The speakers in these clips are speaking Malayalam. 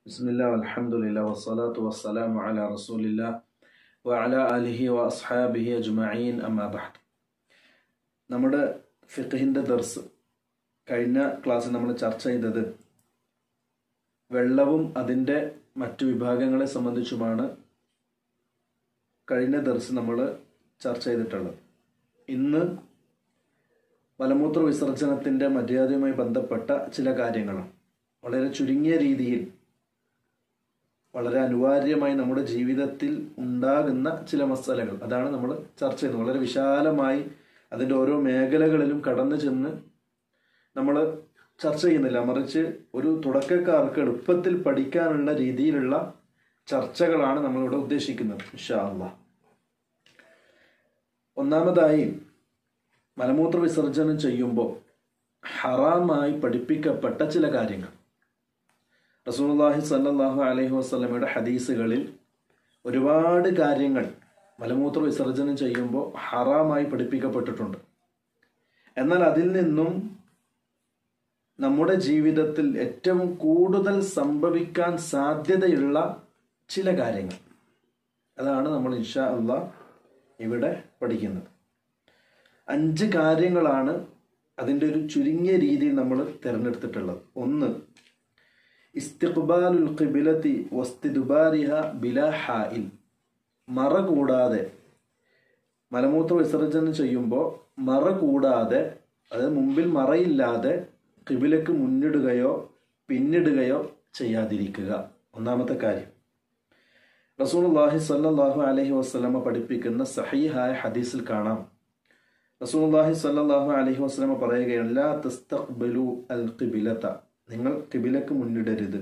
بسم الله والحمد لله والصلاة والسلام على رسول الله وعلى آله وأصحابه أجمعين أما بعد നമ്മുടെ ഫിഖഹിൻ്റെ ദർസ് കഴിഞ്ഞ ക്ലാസ്സിൽ നമ്മൾ ചർച്ച ചെയ്തത് വെള്ളവും അതിൻ്റെ മറ്റു വിഭാഗങ്ങളെ സംബന്ധിച്ചുമാണ് കഴിഞ്ഞ ദർസ് നമ്മൾ ചർച്ച ചെയ്തിട്ടുള്ളത് ഇന്ന് മലമൂത്ര വിസർജനത്തിൻ്റെ മര്യാദയുമായി ബന്ധപ്പെട്ട ചില കാര്യങ്ങളാണ് വളരെ ചുരുങ്ങിയ രീതിയിൽ വളരെ അനിവാര്യമായി നമ്മുടെ ജീവിതത്തിൽ ഉണ്ടാകുന്ന ചില മസാലകൾ അതാണ് നമ്മൾ ചർച്ച ചെയ്യുന്നത് വളരെ വിശാലമായി അതിൻ്റെ ഓരോ മേഖലകളിലും കടന്നു ചെന്ന് നമ്മൾ ചർച്ച ചെയ്യുന്നില്ല മറിച്ച് ഒരു തുടക്കക്കാർക്ക് എളുപ്പത്തിൽ പഠിക്കാനുള്ള രീതിയിലുള്ള ചർച്ചകളാണ് നമ്മളിവിടെ ഉദ്ദേശിക്കുന്നത് ഇൻഷാ അള്ളാഹ് ഒന്നാമതായി മലമൂത്ര വിസർജനം ചെയ്യുമ്പോൾ ഹറാമായി പഠിപ്പിക്കപ്പെട്ട ചില കാര്യങ്ങൾ റസൂലുള്ളാഹി സല്ലല്ലാഹു അലൈഹി വസല്ലമയുടെ ഹദീസുകളിൽ ഒരുപാട് കാര്യങ്ങൾ മലമൂത്ര വിസർജനം ചെയ്യുമ്പോൾ ഹറാമായി പഠിപ്പിക്കപ്പെട്ടിട്ടുണ്ട് എന്നാൽ അതിൽ നിന്നും നമ്മുടെ ജീവിതത്തിൽ ഏറ്റവും കൂടുതൽ സംഭവിക്കാൻ സാധ്യതയുള്ള ചില കാര്യങ്ങൾ അതാണ് നമ്മൾ ഇൻഷാ അള്ളാ ഇവിടെ പഠിക്കുന്നത് അഞ്ച് കാര്യങ്ങളാണ് അതിൻ്റെ ഒരു ചുരുങ്ങിയ രീതിയിൽ നമ്മൾ തിരഞ്ഞെടുത്തിട്ടുള്ളത് ഒന്ന് ഇസ്തിഖ്ബാലുൽ ഖിബിലത്തി വസ്തിദുബാരിഹ ബിലാ ഹായിൽ മറ കൂടാതെ മലമൂത്ര വിസർജനം ചെയ്യുമ്പോൾ മറ കൂടാതെ അതായത് മുമ്പിൽ മറയില്ലാതെ കിബിലക്ക് മുന്നിടുകയോ പിന്നിടുകയോ ചെയ്യാതിരിക്കുക ഒന്നാമത്തെ കാര്യം റസൂലുള്ളാഹി സ്വല്ലല്ലാഹു അലൈഹി വസല്ലമ പഠിപ്പിക്കുന്ന സഹീഹായ ഹദീസിൽ കാണാം റസൂലുള്ളാഹി സ്വല്ലല്ലാഹു അലൈഹി വസല്ലമ പറയുകയാണ് ലാ തസ്തഖ്ബിലു അൽ ഖിബിലത നിങ്ങൾ കിബിലക്ക് മുന്നിടരുത്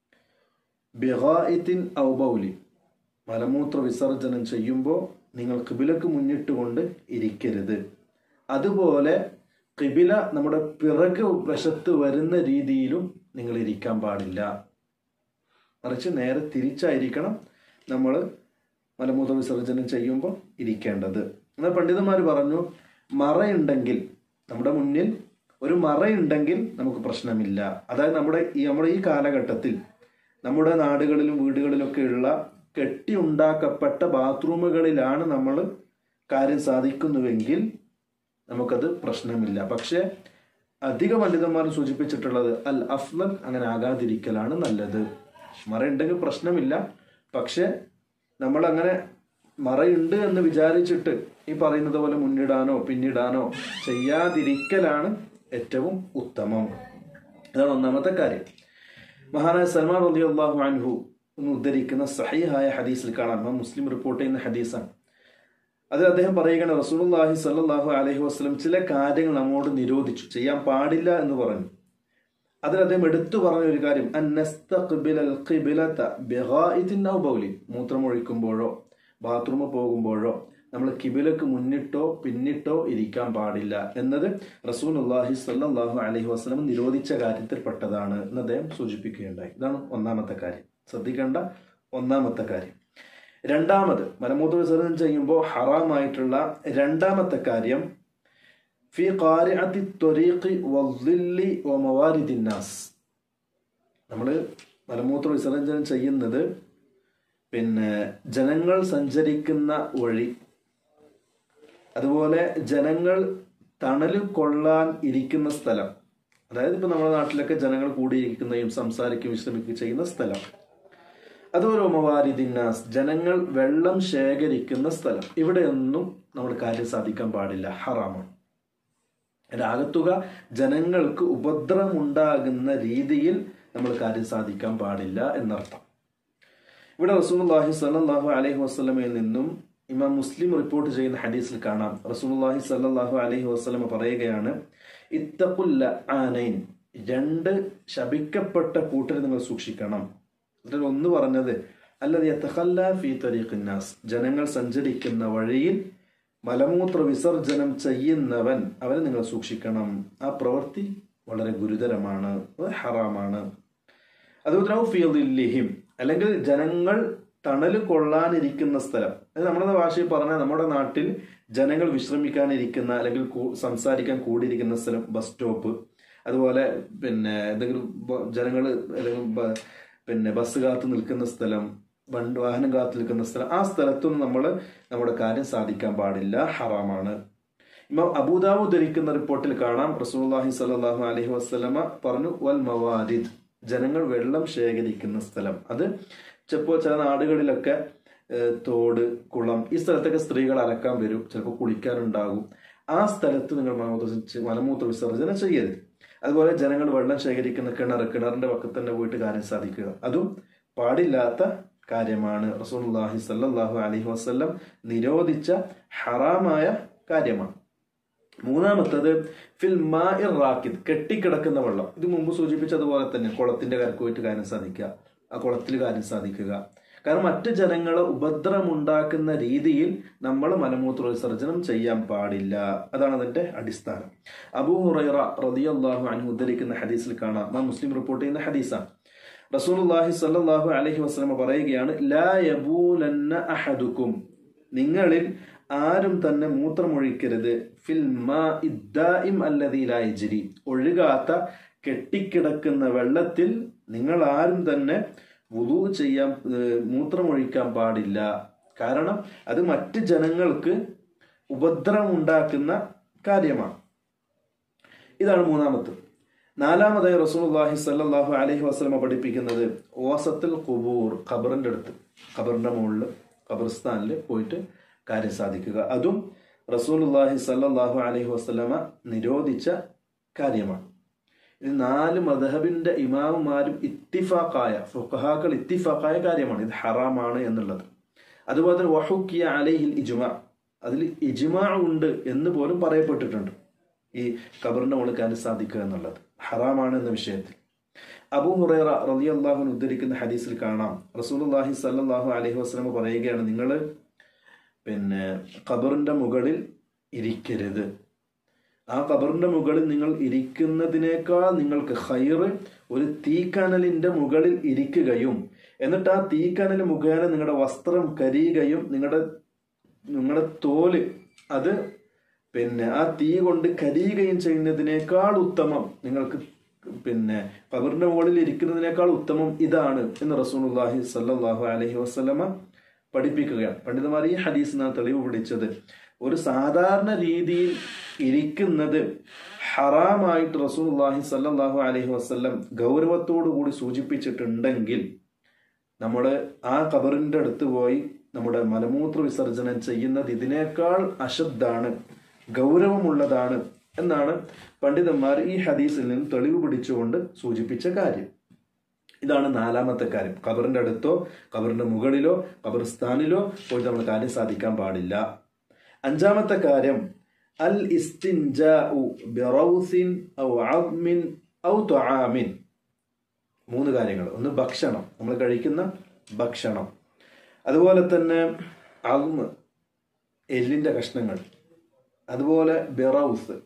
ബിഗായിത്തിൻ ഔ ബൗലി മലമൂത്ര വിസർജനം ചെയ്യുമ്പോൾ നിങ്ങൾ കിബിലക്ക് മുന്നിട്ടുകൊണ്ട് ഇരിക്കരുത് അതുപോലെ കിബില നമ്മുടെ പിറക് വശത്ത് വരുന്ന രീതിയിലും നിങ്ങൾ ഇരിക്കാൻ പാടില്ല മറിച്ച് നേരെ തിരിച്ചായിരിക്കണം നമ്മൾ മലമൂത്ര വിസർജനം ചെയ്യുമ്പോൾ ഇരിക്കേണ്ടത് എന്നാൽ പണ്ഡിതന്മാർ പറഞ്ഞു മറയുണ്ടെങ്കിൽ നമ്മുടെ മുന്നിൽ ഒരു മറയുണ്ടെങ്കിൽ നമുക്ക് പ്രശ്നമില്ല അതായത് നമ്മുടെ ഈ നമ്മുടെ ഈ കാലഘട്ടത്തിൽ നമ്മുടെ നാടുകളിലും വീടുകളിലൊക്കെ ഉള്ള കെട്ടി ഉണ്ടാക്കപ്പെട്ട ബാത്റൂമുകളിലാണ് നമ്മൾ കാര്യം സാധിക്കുന്നുവെങ്കിൽ നമുക്കത് പ്രശ്നമില്ല പക്ഷെ അധിക പണ്ഡിതന്മാർ സൂചിപ്പിച്ചിട്ടുള്ളത് അൽ അഫ്ലൽ അങ്ങനെ ആകാതിരിക്കലാണ് നല്ലത് മറയുണ്ടെങ്കിൽ പ്രശ്നമില്ല പക്ഷെ നമ്മൾ അങ്ങനെ മറയുണ്ട് എന്ന് വിചാരിച്ചിട്ട് ഈ പറയുന്നത് പോലെ മുന്നിടാനോ പിന്നിടാനോ ചെയ്യാതിരിക്കലാണ് ഏറ്റവും ഉത്തമം ഇതാണ് ഒന്നാമത്തെ കാര്യം മഹാനായ സൽമാൻ റലി അള്ളാഹു അൻഹു എന്ന് ഉദ്ധരിക്കുന്ന സഹീഹായ ഹദീസിൽ കാണാം മുസ്ലിം റിപ്പോർട്ട് ചെയ്യുന്ന ഹദീസാണ് അതിൽ അദ്ദേഹം പറയുകയാണ് റസൂലുള്ളാഹി സല്ലല്ലാഹു അലൈഹി വസല്ലം ചില കാര്യങ്ങൾ നമ്മോട് നിരോധിച്ചു ചെയ്യാൻ പാടില്ല എന്ന് പറഞ്ഞു അതിൽ അദ്ദേഹം എടുത്തു പറഞ്ഞ ഒരു കാര്യം മൂത്രമൊഴിക്കുമ്പോഴോ ബാത്റൂമിൽ പോകുമ്പോഴോ നമ്മൾ കിബിലക്ക് മുന്നിട്ടോ പിന്നിട്ടോ ഇരിക്കാൻ പാടില്ല എന്നത് റസൂൽ അള്ളാഹി സല്ലാഹു അലൈഹി വസ്ലം നിരോധിച്ച കാര്യത്തിൽപ്പെട്ടതാണ് എന്ന് അദ്ദേഹം സൂചിപ്പിക്കുകയുണ്ടായി ഇതാണ് ഒന്നാമത്തെ കാര്യം ശ്രദ്ധിക്കേണ്ട ഒന്നാമത്തെ കാര്യം രണ്ടാമത് മലമൂത്ര വിസർജനം ചെയ്യുമ്പോൾ ഹറാമായിട്ടുള്ള രണ്ടാമത്തെ കാര്യം ഫി ഖാരിഅത്തി ത്വരീഖി വദ്ദില്ലി വമവാരിദിന്നാസ് നമ്മൾ മലമൂത്ര വിസർജനം ചെയ്യുന്നത് പിന്നെ ജനങ്ങൾ സഞ്ചരിക്കുന്ന വഴി അതുപോലെ ജനങ്ങൾ തണൽ കൊള്ളാൻ ഇരിക്കുന്ന സ്ഥലം അതായത് ഇപ്പൊ നമ്മുടെ നാട്ടിലൊക്കെ ജനങ്ങൾ കൂടിയിരിക്കുകയും സംസാരിക്കുകയും വിശ്രമിക്കുകയും ചെയ്യുന്ന സ്ഥലം അതുപോലെ ഒമവാരിദിന്നാസ് ജനങ്ങൾ വെള്ളം ശേഖരിക്കുന്ന സ്ഥലം ഇവിടെയൊന്നും നമ്മൾ കാര്യം സാധിക്കാൻ പാടില്ല ഹറാമാണ് ആകത്തുക ജനങ്ങൾക്ക് ഉപദ്രവമുണ്ടാകുന്ന രീതിയിൽ നമ്മൾ കാര്യം സാധിക്കാൻ പാടില്ല എന്നർത്ഥം ഇവിടെ റസൂലുള്ളാഹി സ്വല്ലല്ലാഹു അലൈഹി വസല്ലമയിൽ നിന്നും ഇമാം മുസ്ലിം റിപ്പോർട്ട് ചെയ്യുന്ന ഹദീസിൽ കാണാം റസൂലുള്ളാഹി സ്വല്ലല്ലാഹു അലൈഹി വസല്ലമ പറയുകയാണ് ഇത്തഖുല്ല ആനൈൻ രണ്ട് ശപിക്കപ്പെട്ട കൂട്ടരെ നിങ്ങൾ സൂക്ഷിക്കണം അതിൽ ഒന്ന് പറഞ്ഞത് അല്ലത് യത്തഖല്ല ഫീ തരീഖിന്നാസ് ജനങ്ങൾ സഞ്ചരിക്കുന്ന വഴിയിൽ മലമൂത്ര വിസർജനം ചെയ്യുന്നവൻ അവനെ നിങ്ങൾ സൂക്ഷിക്കണം ആ പ്രവൃത്തി വളരെ ഗുരുതരമാണ് ഹറാമാണ് അതുപോലെ അല്ലെങ്കിൽ ജനങ്ങൾ തണൽ കൊള്ളാനിരിക്കുന്ന സ്ഥലം അത് നമ്മുടെ ഭാഷയിൽ പറഞ്ഞാൽ നമ്മുടെ നാട്ടിൽ ജനങ്ങൾ വിശ്രമിക്കാനിരിക്കുന്ന അല്ലെങ്കിൽ സംസാരിക്കാൻ കൂടിയിരിക്കുന്ന സ്ഥലം ബസ് സ്റ്റോപ്പ് അതുപോലെ പിന്നെ എന്തെങ്കിലും ജനങ്ങൾ അല്ലെങ്കിൽ പിന്നെ ബസ് കാത്ത് നിൽക്കുന്ന സ്ഥലം വണ്ടി വാഹനം കാത്ത് നിൽക്കുന്ന സ്ഥലം ആ സ്ഥലത്തൊന്നും നമ്മൾ നമ്മുടെ കാര്യം സാധിക്കാൻ പാടില്ല ഹറാമാണ് ഇമാം അബൂദാവ് ധരിക്കുന്ന റിപ്പോർട്ടിൽ കാണാം റസൂലുള്ളാഹി സ്വല്ലല്ലാഹു അലൈഹി വസല്ലമ പറഞ്ഞു വൽ മവാരിദ് ജനങ്ങൾ വെള്ളം ശേഖരിക്കുന്ന സ്ഥലം അത് ചിലപ്പോൾ ചില നാടുകളിലൊക്കെ ഏഹ്, തോട് കുളം ഈ സ്ഥലത്തൊക്കെ സ്ത്രീകൾ അലക്കാൻ വരും ചിലപ്പോൾ കുളിക്കാനുണ്ടാകും ആ സ്ഥലത്ത് നിങ്ങൾ മലമൂത്ര മലമൂത്ര വിസർജനം ചെയ്യരുത് അതുപോലെ ജനങ്ങൾ വെള്ളം ശേഖരിക്കുന്ന കിണർ കിണറിന്റെ പക്കത്ത് തന്നെ പോയിട്ട് കാര്യം സാധിക്കുക അതും പാടില്ലാത്ത കാര്യമാണ് റസൂലുള്ളാഹി സല്ലല്ലാഹു അലൈഹി വസല്ലം നിരോധിച്ച ഹറാമായ കാര്യമാണ് മൂന്നാമത്തത് ഫിൽ മാഇർ റാക്കിദ് കെട്ടിക്കിടക്കുന്ന വെള്ളം ഇത് മുമ്പ് സൂചിപ്പിച്ചതുപോലെ തന്നെ കുളത്തിന്റെ കരക്ക് പോയിട്ട് കാര്യം സാധിക്കുക ആ കുളത്തിൽ കാര്യം സാധിക്കുക കാരണം മറ്റു ജനങ്ങളെ ഉപദ്രവമുണ്ടാക്കുന്ന രീതിയിൽ നമ്മൾ മലമൂത്ര വിസർജനം ചെയ്യാൻ പാടില്ല അതാണ് അതിന്റെ അടിസ്ഥാനം അബൂ ഹുറൈറ റളിയല്ലാഹു അൻഹു ഉദ്ധരിക്കുന്ന ഹദീസിൽ കാണാം ഇമാം മുസ്ലിം റിപ്പോർട്ട് ചെയ്യുന്ന ഹദീസാണ് റസൂലുള്ളാഹി സ്വല്ലല്ലാഹു അലൈഹി വസല്ലം പറയുകയാണ് ലാ യബൂലന്ന അഹദുക്കും നിങ്ങളിൽ ആരും തന്നെ മൂത്രമൊഴിക്കരുത് ഫിൽ മാഇ ദാഇം അല്ലദീ ലാ യജ്രി ഒഴുകാത്ത കെട്ടിക്കിടക്കുന്ന വെള്ളത്തിൽ നിങ്ങൾ ആരും തന്നെ വുളു ചെയ്യാൻ ഏഹ്, മൂത്രമൊഴിക്കാൻ പാടില്ല കാരണം അത് മറ്റ് ജനങ്ങൾക്ക് ഉപദ്രവം ഉണ്ടാക്കുന്ന കാര്യമാണ് ഇതാണ് മൂന്നാമത്തെ നാലാമതായി റസൂലുള്ളാഹി സ്വല്ലല്ലാഹു അലൈഹി വസല്ലമ പഠിപ്പിക്കുന്നത് ഓസത്തിൽ ഖുബൂർ ഖബറിന്റെ അടുത്ത് ഖബറിന്റെ മുകളിൽ ഖബർസ്ഥാനിൽ പോയിട്ട് കാര്യം സാധിക്കുക അതും റസൂലുള്ളാഹി സ്വല്ലല്ലാഹു അലൈഹി വസല്ലമ നിരോധിച്ച കാര്യമാണ് ഇത് നാല് മദഹബിന്റെ ഇമാമുമാരും ഇത്തിഫാക്കായ ഫുഖഹാക്കൾ ഇത്തിഫാക്കായ കാര്യമാണ് ഇത് ഹറാമാണ് എന്നുള്ളത് അതുപോലെ തന്നെ വഹുക്കിയ അലൈഹിൽ ഇജ്മാ അതിൽ ഇജ്മാ ഉണ്ട് എന്ന് പോലും പറയപ്പെട്ടിട്ടുണ്ട് ഈ ഖബറിന്റെ മുകളിൽ കാര്യം സാധിക്കുക എന്നുള്ളത് ഹറാമാണ് എന്ന വിഷയത്തിൽ അബൂ ഹുറൈറ റളിയല്ലാഹു അൻഹു ഉദ്ധരിക്കുന്ന ഹദീസിൽ കാണാം റസൂലുള്ളാഹി സ്വല്ലല്ലാഹു അലൈഹി വസല്ലം പറയുകയാണ് നിങ്ങൾ പിന്നെ ഖബറിന്റെ മുകളിൽ ഇരിക്കരുത് ആ ഖബറിന്റെ മുകളിൽ നിങ്ങൾ ഇരിക്കുന്നതിനേക്കാൾ നിങ്ങൾക്ക് ഹൈറ് ഒരു തീക്കനലിന്റെ മുകളിൽ ഇരിക്കുകയും എന്നിട്ട് ആ തീക്കനൽ മുഖേന നിങ്ങളുടെ വസ്ത്രം കരിയുകയും നിങ്ങളുടെ നിങ്ങളുടെ തോല് അത് പിന്നെ ആ തീ കൊണ്ട് കരിയുകയും ചെയ്യുന്നതിനേക്കാൾ ഉത്തമം നിങ്ങൾക്ക് പിന്നെ ഖബറിന്റെ മുകളിൽ ഇരിക്കുന്നതിനേക്കാൾ ഉത്തമം ഇതാണ് എന്ന് റസൂലുള്ളാഹി സല്ലല്ലാഹു അലൈഹി വസല്ലമ പഠിപ്പിക്കുകയാണ് പണ്ഡിതന്മാർ ഈ ഹദീസിനാണ് തെളിവ് പിടിച്ചത് ഒരു സാധാരണ രീതിയിൽ ഇരിക്കുന്നത് ഹറാമായിട്ട് റസൂലുള്ളാഹി സല്ലല്ലാഹു അലൈഹി വസല്ലം ഗൗരവത്തോടു കൂടി സൂചിപ്പിച്ചിട്ടുണ്ടെങ്കിൽ നമ്മൾ ആ ഖബറിന്റെ അടുത്ത് പോയി നമ്മുടെ മലമൂത്ര വിസർജനം ചെയ്യുന്നത് ഇതിനേക്കാൾ അശുദ്ധാണ് ഗൗരവമുള്ളതാണ് എന്നാണ് പണ്ഡിതന്മാർ ഈ ഹദീസിൽ നിന്ന് തെളിവ് പിടിച്ചുകൊണ്ട് സൂചിപ്പിച്ച കാര്യം ഇതാണ് നാലാമത്തെ കാര്യം ഖബറിന്റെ അടുത്തോ ഖബറിന്റെ മുകളിലോ ഖബർസ്ഥാനിലോ പോയി നമ്മൾ കാര്യം സാധിക്കാൻ പാടില്ല അഞ്ചാമത്തെ കാര്യം അൽ ഇസ്തിൻജാഉ ബിറൗസിൻ ഔ അദ്മിൻ ഔ തുആമിൻ മൂന്ന് കാര്യങ്ങൾ ഒന്ന് ഭക്ഷണം നമ്മൾ കഴിക്കുന്ന ഭക്ഷണം അതുപോലെ തന്നെ അൽമ് എല്ലിന്റെ കഷ്ണങ്ങൾ അതുപോലെ ബെറൗസ്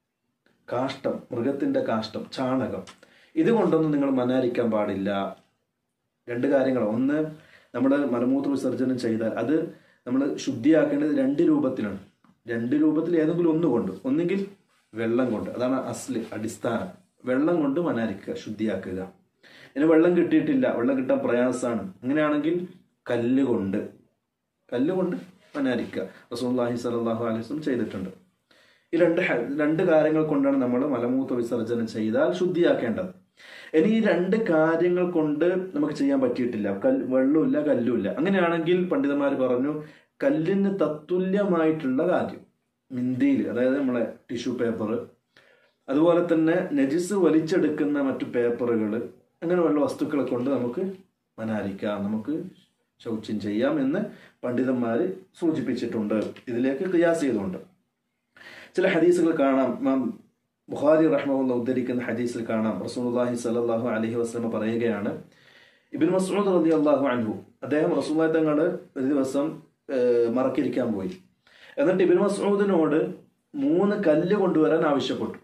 കാഷ്ടം മൃഗത്തിന്റെ കാഷ്ടം ചാണകം ഇതുകൊണ്ടൊന്നും നിങ്ങൾ മനാരിക്കാൻ പാടില്ല രണ്ട് കാര്യങ്ങൾ ഒന്ന് നമ്മൾ മലമൂത്ര വിസർജനം ചെയ്താൽ അത് നമ്മൾ ശുദ്ധിയാക്കേണ്ടത് രണ്ട് രൂപത്തിലാണ് രണ്ട് രൂപത്തിൽ ഏതെങ്കിലും ഒന്ന് കൊണ്ട് ഒന്നുകിൽ വെള്ളം കൊണ്ട് അതാണ് അസ്ല് അടിസ്ഥാനം വെള്ളം കൊണ്ട് മനാരിക്കുക ശുദ്ധിയാക്കുക ഇനി വെള്ളം കിട്ടിയിട്ടില്ല വെള്ളം കിട്ടാൻ പ്രയാസമാണ് അങ്ങനെയാണെങ്കിൽ കല്ല് കൊണ്ട് കല്ല് കൊണ്ട് മനാരിക്കുക റസൂല്ലാഹി സലാഹു അലൈഹി വസല്ലം ചെയ്തിട്ടുണ്ട് ഈ രണ്ട് ഹ- രണ്ട് കാര്യങ്ങൾ കൊണ്ടാണ് നമ്മൾ മലമൂത്ര വിസർജനം ചെയ്താൽ ശുദ്ധിയാക്കേണ്ടത് ഇനി ഈ രണ്ട് കാര്യങ്ങൾ കൊണ്ട് നമുക്ക് ചെയ്യാൻ പറ്റിയിട്ടില്ല കൽ വെള്ളമില്ല കല്ലുമില്ല അങ്ങനെയാണെങ്കിൽ പണ്ഡിതന്മാർ പറഞ്ഞു കല്ലിന് തത്തുല്യമായിട്ടുള്ള കാര്യം മിന്തിയിൽ അതായത് നമ്മളെ ടിഷ്യൂ പേപ്പർ അതുപോലെ തന്നെ നജിസ് വലിച്ചെടുക്കുന്ന മറ്റു പേപ്പറുകൾ അങ്ങനെയുള്ള വസ്തുക്കളെ കൊണ്ട് നമുക്ക് മനാരിക്കാം നമുക്ക് ശൗച്യം ചെയ്യാം എന്ന് പണ്ഡിതന്മാർ സൂചിപ്പിച്ചിട്ടുണ്ട് ഇതിലേക്ക് ക്രിയാസ് ചെയ്തുകൊണ്ട് ചില ഹദീസുകൾ കാണാം ഇമാം ബുഖാരി റഹ്മുള്ള ഉദ്ധരിക്കുന്ന ഹദീസിൽ കാണാം റസൂലുള്ളാഹി സ്വല്ലല്ലാഹു അലൈഹി വസല്ലം പറയുകയാണ് ഇബിൻ മസ്ഊദ് റളിയല്ലാഹു അൻഹു അദ്ദേഹം റസൂലുള്ളാഹി തങ്ങൾ ഒരു ദിവസം ഏഹ്, മറക്കിരിക്കാൻ പോയി എന്നിട്ട് ഇബിൻ മസ്ഊദിനോട് മൂന്ന് കല്ല് കൊണ്ടുവരാൻ ആവശ്യപ്പെട്ടു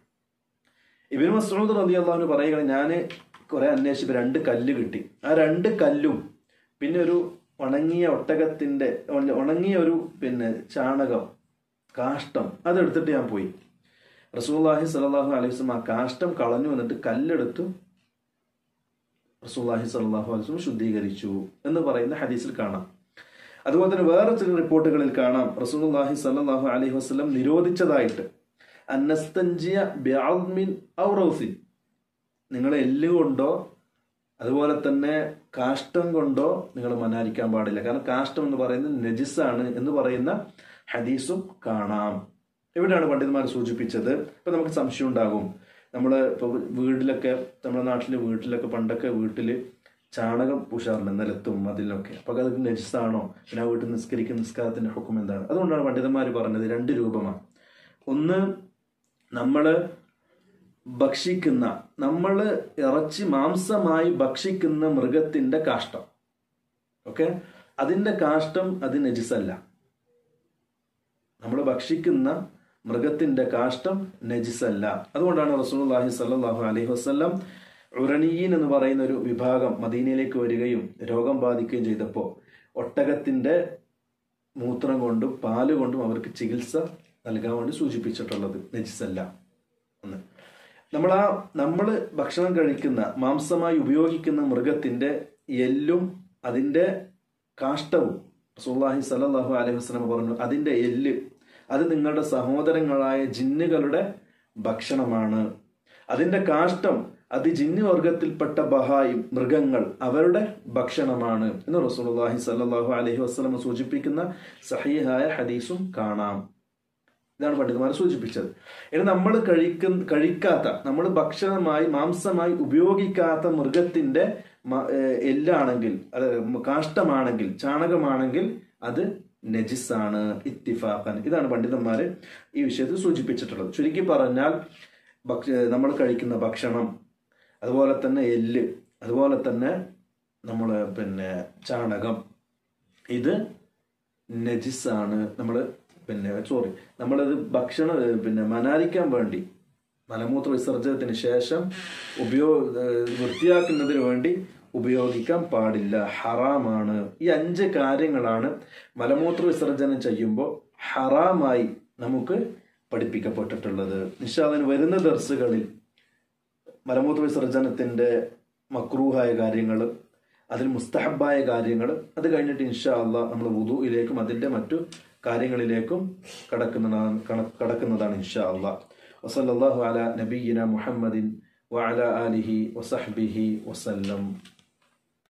ഇബിൻ മസ്ഊദ് റളിയല്ലാഹു അൻഹു പറയുകയാണ് ഞാൻ കുറെ അന്വേഷിച്ചപ്പോൾ രണ്ട് കല്ല് കിട്ടി ആ രണ്ട് കല്ലും പിന്നെ ഒരു ഉണങ്ങിയ ഒട്ടകത്തിന്റെ ഉണ- ഉണങ്ങിയ ഒരു പിന്നെ ചാണകം കാഷ്ടം അതെടുത്തിട്ട് ഞാൻ പോയി റസൂലുള്ളാഹി സ്വല്ലല്ലാഹു അലൈഹി വസല്ലം ആ കാഷ്ടം കളഞ്ഞു വന്നിട്ട് കല്ലെടുത്തു റസൂല്ലാഹി സല്ലാഹു അലൈഹി വസല്ലം ശുദ്ധീകരിച്ചു എന്ന് പറയുന്ന ഹദീസിൽ കാണാം അതുപോലെ തന്നെ വേറെ ചില റിപ്പോർട്ടുകളിൽ കാണാം റസൂലുള്ളാഹി സല്ലല്ലാഹു അലൈഹി വസല്ലം നിരോധിച്ചതായിട്ട് അന്നസ്തഞ്ചിയ ബ്യാദ്മിൻ ഔ റൗസിൻ നിങ്ങൾ എല്ലുകൊണ്ടോ അതുപോലെ തന്നെ കാഷ്ടം കൊണ്ടോ നിങ്ങൾ മനാരിക്കാൻ പാടില്ല കാരണം കാഷ്ടം എന്ന് പറയുന്നത് നജിസാണ് എന്ന് പറയുന്ന ഹദീസും കാണാം എവിടെയാണ് പണ്ഡിതന്മാർ സൂചിപ്പിച്ചത് ഇപ്പൊ നമുക്ക് സംശയം ഉണ്ടാകും നമ്മൾ ഇപ്പോൾ വീട്ടിലൊക്കെ നമ്മുടെ നാട്ടിലെ വീട്ടിലൊക്കെ പണ്ടൊക്കെ വീട്ടിൽ ചാണകം പൂശാറുണ്ട് നിലത്തും അതിലൊക്കെ അപ്പൊ അത് നജിസാണോ പിന്നെ ആ വീട്ടിൽ നിസ്കരിക്കുന്ന നിസ്കാരത്തിന്റെ ഹുക്കും എന്താണ് അതുകൊണ്ടാണ് പണ്ഡിതന്മാർ പറഞ്ഞത് രണ്ട് രൂപമാണ് ഒന്ന് നമ്മള് ഭക്ഷിക്കുന്ന നമ്മൾ ഇറച്ചി മാംസമായി ഭക്ഷിക്കുന്ന മൃഗത്തിന്റെ കാഷ്ടം ഓക്കെ അതിന്റെ കാഷ്ടം അത് നജിസല്ല നമ്മൾ ഭക്ഷിക്കുന്ന മൃഗത്തിന്റെ കാഷ്ടം നജിസല്ല അതുകൊണ്ടാണ് റസൂലുള്ളാഹി സ്വല്ലല്ലാഹു അലൈഹി വസല്ലം ഉറനീൻ എന്ന് പറയുന്ന ഒരു വിഭാഗം മദീനയിലേക്ക് വരികയും രോഗം ബാധിക്കുകയും ചെയ്തപ്പോൾ ഒട്ടകത്തിന്റെ മൂത്രം കൊണ്ടും പാല് കൊണ്ടും അവർക്ക് ചികിത്സ നൽകാൻ വേണ്ടി സൂചിപ്പിച്ചിട്ടുള്ളത് നജിസല്ല എന്ന് നമ്മൾ ആ നമ്മൾ ഭക്ഷണം കഴിക്കുന്ന മാംസമായി ഉപയോഗിക്കുന്ന മൃഗത്തിന്റെ എല്ലും അതിന്റെ കാഷ്ടവും സുല്ലാഹി സല്ലാഹു അലൈഹി വസ്ലം പറഞ്ഞു അതിന്റെ എല്ല് അത് നിങ്ങളുടെ സഹോദരങ്ങളായ ജിന്നുകളുടെ ഭക്ഷണമാണ് അതിന്റെ കാഷ്ടം അത് ജിന്നു വർഗത്തിൽപ്പെട്ട ബഹായി മൃഗങ്ങൾ അവരുടെ ഭക്ഷണമാണ് എന്ന് റസൂലുള്ളാഹി സല്ലല്ലാഹു അലൈഹി വസല്ലം സൂചിപ്പിക്കുന്ന സഹീഹായ ഹദീസും കാണാം ഇതാണ് പണ്ഡിതന്മാർ സൂചിപ്പിച്ചത് ഇനി നമ്മൾ കഴിക്കുന്ന കഴിക്കാത്ത നമ്മൾ ഭക്ഷണമായി മാംസമായി ഉപയോഗിക്കാത്ത മൃഗത്തിന്റെ എല്ലാണെങ്കിൽ അത് കാഷ്ടമാണെങ്കിൽ ചാണകമാണെങ്കിൽ അത് നജിസാണ് ഇത്തിഫാഖൻ ഇതാണ് പണ്ഡിതന്മാര് ഈ വിഷയത്തിൽ സൂചിപ്പിച്ചിട്ടുള്ളത് ചുരുക്കി പറഞ്ഞാൽ ഭക്ഷ നമ്മൾ കഴിക്കുന്ന ഭക്ഷണം അതുപോലെ തന്നെ എല്ല് അതുപോലെ തന്നെ നമ്മൾ പിന്നെ ചാണകം ഇത് നജിസാണ് നമ്മൾ പിന്നെ സോറി നമ്മളത് ഭക്ഷണം പിന്നെ മനാരിക്കാൻ വേണ്ടി മലമൂത്ര വിസർജനത്തിന് ശേഷം ഉപയോഗ വൃത്തിയാക്കുന്നതിന് വേണ്ടി ഉപയോഗിക്കാൻ പാടില്ല ഹറാമാണ് ഈ അഞ്ച് കാര്യങ്ങളാണ് മലമൂത്ര വിസർജനം ചെയ്യുമ്പോൾ ഹറാമായി നമുക്ക് പഠിപ്പിക്കപ്പെട്ടിട്ടുള്ളത് നിഷാദിന് വരുന്ന ദർസുകളിൽ മലമൂത്ര വിസർജനത്തിന്റെ മക്രൂഹായ കാര്യങ്ങൾ അതിൽ മുസ്തഹബായ കാര്യങ്ങൾ അത് കഴിഞ്ഞിട്ട് ഇൻഷാ അള്ളാഹ് നമ്മൾ വുദുയിലേക്കും അതിന്റെ മറ്റു കാര്യങ്ങളിലേക്കും കടക്കുന്നതാണ് കടക്കുന്നതാണ് ഇൻഷാ അള്ളാഹ് വസല്ലാഹു അല നബീന മുഹമ്മദിൻ وعلى آله وصحبه وسلم